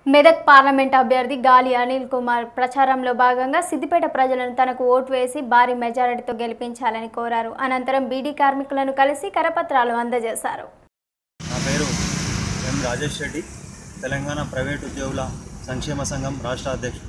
Medak parliament అభ్యర్థి గాలి అనిల్ కుమార్ ప్రచారంలో భాగంగా సిద్దిపేట ప్రజలను తనకు ఓటు వేసి భారీ మెజారిటీతో గెలిపించాలని కోరారు అనంతరం బీడీ కార్మికులను కలిసి కరపత్రాలు అందజేశారు నా పేరు ఎం రాజేష్ రెడ్డి తెలంగాణ ప్రైవేట్ ఉద్యోగుల సంక్షేమ సంఘం రాష్ట్ర అధ్యక్షుడు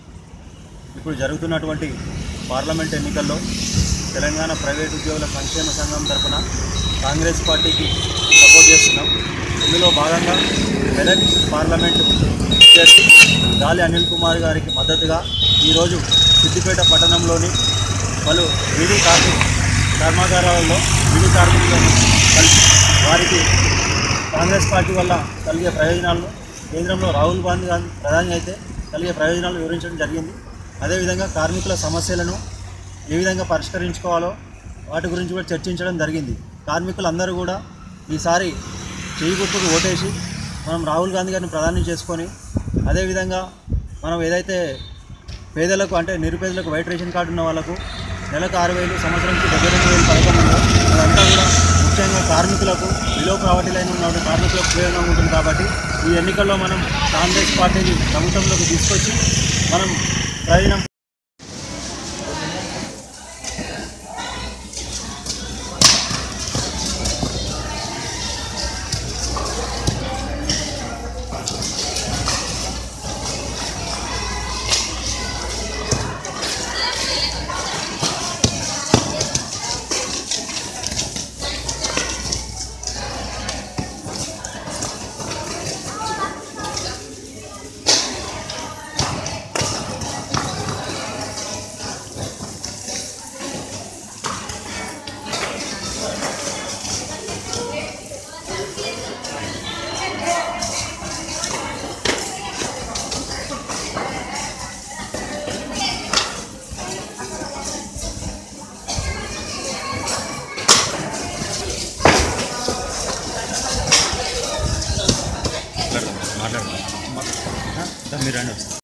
ఇప్పుడు జరుగుతున్నటువంటి పార్లమెంట్ ఎన్నికల్లో తెలంగాణ ప్రైవేట్ ఉద్యోగుల సంక్షేమ సంఘం తరఫున కాంగ్రెస్ పార్టీకి సపోర్ట్ చేస్తున్నాం ఇందులో భాగంగా మెదక్ పార్లమెంటు అభ్యర్థి గాలి అనిల్ కుమార్ గారికి మద్దతుగా ఈరోజు సిద్దిపేట పట్టణంలోని పలు బీడీ కార్మిక కర్మాగారాలలో బీడీ కార్మికులను కలిసి వారికి కాంగ్రెస్ పార్టీ వల్ల కలిగే ప్రయోజనాలను కేంద్రంలో రాహుల్ గాంధీ గాంధీ ప్రధాని అయితే కలిగే ప్రయోజనాలు వివరించడం జరిగింది అదేవిధంగా కార్మికుల సమస్యలను ఏ విధంగా పరిష్కరించుకోవాలో వాటి గురించి కూడా చర్చించడం జరిగింది కార్మికులందరూ కూడా ఈసారి చేయి గుర్తుకు ఓటేసి మనం రాహుల్ గాంధీ గారిని ప్రధాని చేసుకొని అదేవిధంగా మనం ఏదైతే పేదలకు అంటే నిరుపేదలకు వైట్ రేషన్ కార్డు ఉన్న వాళ్ళకు నెలకు ఆరు వేలు సంవత్సరానికి డెబ్బై రెండు వేలు పథకం ఉందో అదంతా కూడా ముఖ్యంగా కార్మికులకు బిలో ప్రావర్టీ లైన్ ఉన్న కార్మికులకు ప్రయోజనం ఉంటుంది కాబట్టి ఈ ఎన్నికల్లో మనం కాంగ్రెస్ పార్టీని ప్రభుత్వంలోకి తీసుకొచ్చి మనం ప్రయోజనం మాట్లాడదాం మీరు రండి